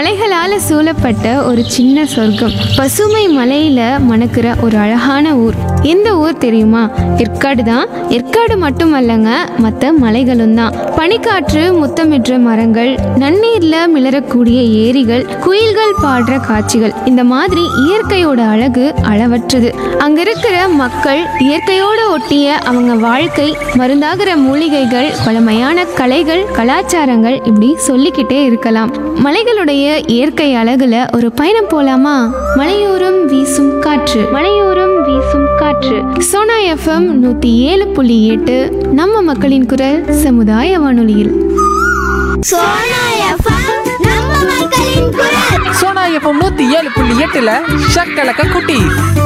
மலைகளால சூழப்பட்ட ஒரு சின்ன சொர்க்கம் பசுமை மலையில மணக்கிற ஒரு அழகான ஊர் எந்த ஊர் தெரியுமா ஏற்காடு தான் ஏற்காடு மட்டுமல்லங்க மற்ற மலைகளும் தான் பனிக்காற்று முத்தமிடுற மரங்கள் நன்னீர்ல மிளறக்கூடிய ஏரிகள் குயில்கள் பாடுற காட்சிகள் இந்த மாதிரி இயற்கையோட அழகு அளவற்றது அங்க இருக்கிற மக்கள் இயற்கையோட ஒட்டிய அவங்க வாழ்க்கை மருந்தாகிற மூலிகைகள் பழமையான கலைகள் கலாச்சாரங்கள் இப்படி சொல்லிக்கிட்டே இருக்கலாம் மலைகளுடைய இயற்கை அழகுல ஒரு பயணம் போலாமா மலையோரம் வீசும் காற்று மலையோரம் வீசும் காற்று சோனா எஃப்எம் நூத்தி ஏழு புள்ளி எட்டு நம்ம மக்களின் குரல் சமுதாய வானொலியில் சோனா எஃப்எம் நம்ம மக்களின் குரல் சோனா எஃப்எம் நூத்தி ஏழு புள்ளி எட்டுல ஷக்கலக்க குட்டி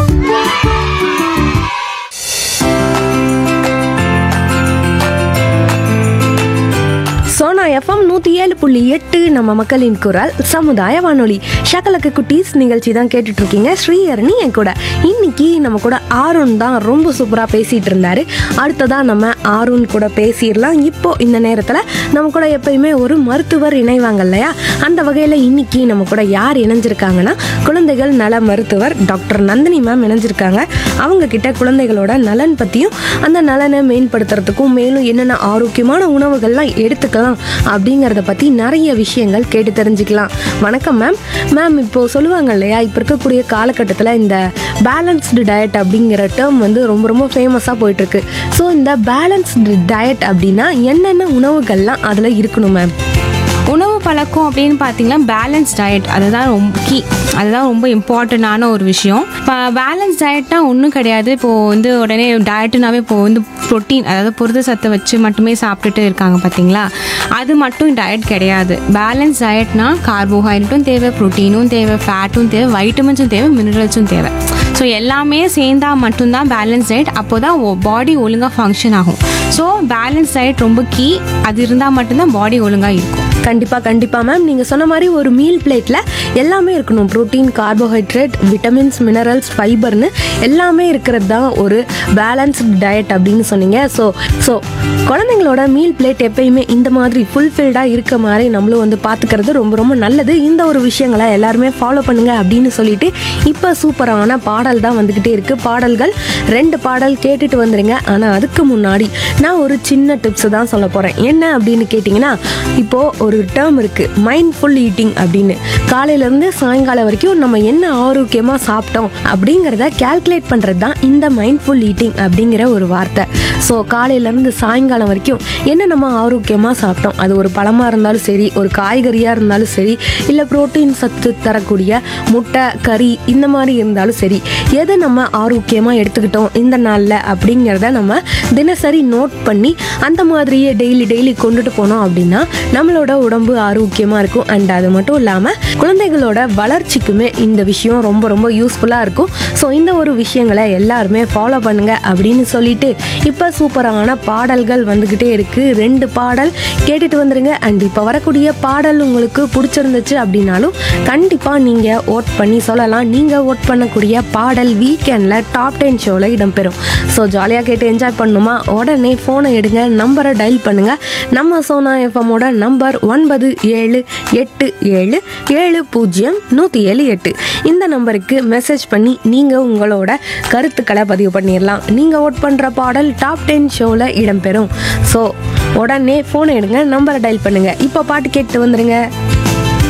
சோனா எஃப்எம் நூற்றி ஏழு புள்ளி எட்டு நம்ம மக்களின் குரல் சமுதாய வானொலி ஷக்கலக்கு குட்டீஸ் நிகழ்ச்சி தான் கேட்டுட்டு இருக்கீங்க ஸ்ரீஹரணி என் கூட இன்னைக்கு நம்ம கூட ஆருண் தான் ரொம்ப சூப்பராக பேசிட்டு இருந்தாரு அடுத்ததா நம்ம ஆருண் கூட பேசிடலாம் இப்போ இந்த நேரத்தில் நம்ம கூட எப்பயுமே ஒரு மருத்துவர் இணைவாங்க இல்லையா அந்த வகையில் இன்னைக்கு நம்ம கூட யார் இணைஞ்சிருக்காங்கன்னா குழந்தைகள் நல மருத்துவர் டாக்டர் நந்தினி மேம் இணைஞ்சிருக்காங்க அவங்க கிட்ட குழந்தைகளோட நலன் பற்றியும் அந்த நலனை மேம்படுத்துறதுக்கும் மேலும் என்னென்ன ஆரோக்கியமான உணவுகள்லாம் எடுத்துக்கலாம் அப்படிங்கிறத பற்றி நிறைய விஷயங்கள் கேட்டு தெரிஞ்சுக்கலாம் வணக்கம் மேம் மேம் இப்போ சொல்லுவாங்க இல்லையா இப்போ இருக்கக்கூடிய காலகட்டத்தில் இந்த பேலன்ஸ்டு டயட் அப்படிங்கிற டேர்ம் வந்து ரொம்ப ரொம்ப ஃபேமஸாக போயிட்டுருக்கு ஸோ இந்த பேலன்ஸ்டு டயட் அப்படின்னா என்னென்ன உணவுகள்லாம் அதில் இருக்கணும் மேம் உணவு பழக்கம் அப்படின்னு பார்த்தீங்கன்னா பேலன்ஸ் டயட் அதுதான் ரொம்ப கீ அதுதான் ரொம்ப இம்பார்ட்டண்ட்டான ஒரு விஷயம் இப்போ பேலன்ஸ் டயட்னா ஒன்றும் கிடையாது இப்போது வந்து உடனே டயட்டுனாவே இப்போ வந்து ப்ரோட்டீன் அதாவது புரத சத்தை வச்சு மட்டுமே சாப்பிட்டுட்டு இருக்காங்க பார்த்தீங்களா அது மட்டும் டயட் கிடையாது பேலன்ஸ் டயட்னா கார்போஹைட்ரேட்டும் தேவை ப்ரோட்டீனும் தேவை ஃபேட்டும் தேவை வைட்டமின்ஸும் தேவை மினரல்ஸும் தேவை ஸோ எல்லாமே சேர்ந்தா மட்டும்தான் பேலன்ஸ் டயட் அப்போ தான் பாடி ஒழுங்காக ஃபங்க்ஷன் ஆகும் ஸோ பேலன்ஸ் டயட் ரொம்ப கீ அது இருந்தால் மட்டும்தான் பாடி ஒழுங்காக இருக்கும் கண்டிப்பாக கண்டிப்பாக மேம் நீங்கள் சொன்ன மாதிரி ஒரு மீல் பிளேட்டில் எல்லாமே இருக்கணும் ப்ரோட்டீன் கார்போஹைட்ரேட் விட்டமின்ஸ் மினரல்ஸ் ஃபைபர்னு எல்லாமே இருக்கிறது தான் ஒரு பேலன்ஸ்டு டயட் அப்படின்னு சொன்னீங்க ஸோ ஸோ குழந்தைங்களோட மீல் பிளேட் எப்பயுமே இந்த மாதிரி ஃபுல்ஃபில்டாக இருக்க மாதிரி நம்மளும் வந்து பார்த்துக்கிறது ரொம்ப ரொம்ப நல்லது இந்த ஒரு விஷயங்களை எல்லாருமே ஃபாலோ பண்ணுங்க அப்படின்னு சொல்லிட்டு இப்போ சூப்பரான பாடல் தான் வந்துக்கிட்டே இருக்குது பாடல்கள் ரெண்டு பாடல் கேட்டுட்டு வந்துருங்க ஆனால் அதுக்கு முன்னாடி நான் ஒரு சின்ன டிப்ஸ் தான் சொல்ல போகிறேன் என்ன அப்படின்னு கேட்டிங்கன்னா இப்போது ஒரு டேர்ம் இருக்குது மைண்ட்ஃபுல் ஈட்டிங் அப்படின்னு காலையிலேருந்து சாயங்காலம் வரைக்கும் நம்ம என்ன ஆரோக்கியமாக சாப்பிட்டோம் அப்படிங்கிறத கால்குலேட் பண்ணுறது தான் இந்த மைண்ட்ஃபுல் ஈட்டிங் அப்படிங்கிற ஒரு வார்த்தை ஸோ காலையிலேருந்து சாயங்காலம் வரைக்கும் என்ன நம்ம ஆரோக்கியமாக சாப்பிட்டோம் அது ஒரு பழமாக இருந்தாலும் சரி ஒரு காய்கறியாக இருந்தாலும் சரி இல்லை புரோட்டீன் சத்து தரக்கூடிய முட்டை கறி இந்த மாதிரி இருந்தாலும் சரி எதை நம்ம ஆரோக்கியமாக எடுத்துக்கிட்டோம் இந்த நாளில் அப்படிங்கிறத நம்ம தினசரி நோட் பண்ணி அந்த மாதிரியே டெய்லி டெய்லி கொண்டுட்டு போனோம் அப்படின்னா நம்மளோட உடம்பு ஆரோக்கியமாக இருக்கும் அண்ட் அது மட்டும் இல்லாமல் குழந்தைகளோட வளர்ச்சிக்குமே இந்த விஷயம் ரொம்ப ரொம்ப யூஸ்ஃபுல்லாக இருக்கும் ஸோ இந்த ஒரு விஷயங்களை எல்லாருமே ஃபாலோ பண்ணுங்க அப்படின்னு சொல்லிட்டு இப்போ சூப்பரான பாடல்கள் வந்துக்கிட்டே இருக்கு ரெண்டு பாடல் கேட்டுட்டு வந்துருங்க அண்ட் இப்போ வரக்கூடிய பாடல் உங்களுக்கு பிடிச்சிருந்துச்சு அப்படின்னாலும் கண்டிப்பாக நீங்கள் ஓட் பண்ணி சொல்லலாம் நீங்கள் ஓட் பண்ணக்கூடிய பாடல் வீக்கெண்டில் டாப் டென் ஷோவில் இடம்பெறும் ஸோ ஜாலியாக கேட்டு என்ஜாய் பண்ணணுமா உடனே ஃபோனை எடுங்க நம்பரை டயல் பண்ணுங்க நம்ம சோனா எஃப்எம்மோட நம்பர் ஒன்பது ஏழு எட்டு ஏழு ஏழு பூஜ்ஜியம் நூற்றி ஏழு எட்டு இந்த நம்பருக்கு மெசேஜ் பண்ணி நீங்கள் உங்களோட கருத்துக்களை பதிவு பண்ணிடலாம் நீங்கள் ஓட் பண்ணுற பாடல் டாப் டென் ஷோவில் இடம்பெறும் ஸோ உடனே ஃபோனை எடுங்க நம்பரை டயல் பண்ணுங்க இப்போ பாட்டு கேட்டு வந்துருங்க